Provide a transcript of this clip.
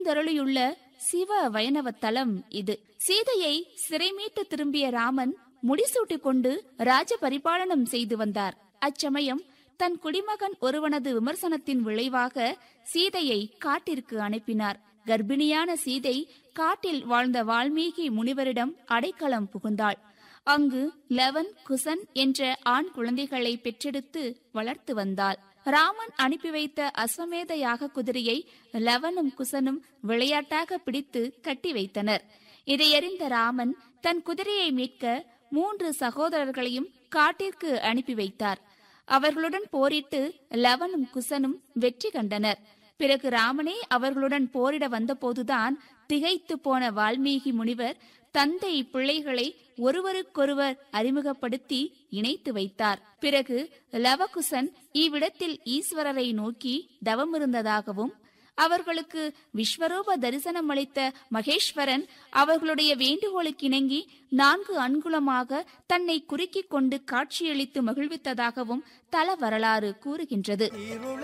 தருளியுள்ள சிவ வைணவ தலம் இது சீதையை சிறைமீட்டு திரும்பிய ராமன் முடிசூட்டிக் கொண்டு ராஜ பரிபாலனம் செய்து வந்தார் அச்சமயம் தன் குடிமகன் ஒருவனது விமர்சனத்தின் விளைவாக சீதையை காட்டிற்கு அனுப்பினார் கர்ப்பிணியான சீதை காட்டில் வாழ்ந்த வால்மீகி முனிவரிடம் அடைக்கலம் புகுந்தாள் அங்கு லவன் குசன் என்ற ஆண் குழந்தைகளை பெற்றெடுத்து வளர்த்து வந்தாள் ராமன் அனுப்பி வைத்த அஸ்வமேத யாக குதிரையை லவனும் குசனும் விளையாட்டாக பிடித்து கட்டி வைத்தனர் இதையறிந்த ராமன் தன் குதிரையை மீட்க மூன்று சகோதரர்களையும் காட்டிற்கு அனுப்பி வைத்தார் அவர்களுடன் போரிட்டு லவனும் குசனும் வெற்றி கண்டனர் பிறகு ராமனே அவர்களுடன் போரிட வந்தபோதுதான் திகைத்து போன வால்மீகி முனிவர் தந்தை பிள்ளைகளை ஒருவருக்கொருவர் அறிமுகப்படுத்தி இணைத்து வைத்தார் பிறகு லவகுசன் இவ்விடத்தில் ஈஸ்வரரை நோக்கி தவமிருந்ததாகவும் அவர்களுக்கு விஸ்வரூப தரிசனம் அளித்த மகேஸ்வரன் அவர்களுடைய வேண்டுகோளுக்கிணங்கி நான்கு அன்குலமாக தன்னை குறுக்கிக் கொண்டு காட்சியளித்து மகிழ்வித்ததாகவும் தல வரலாறு கூறுகின்றது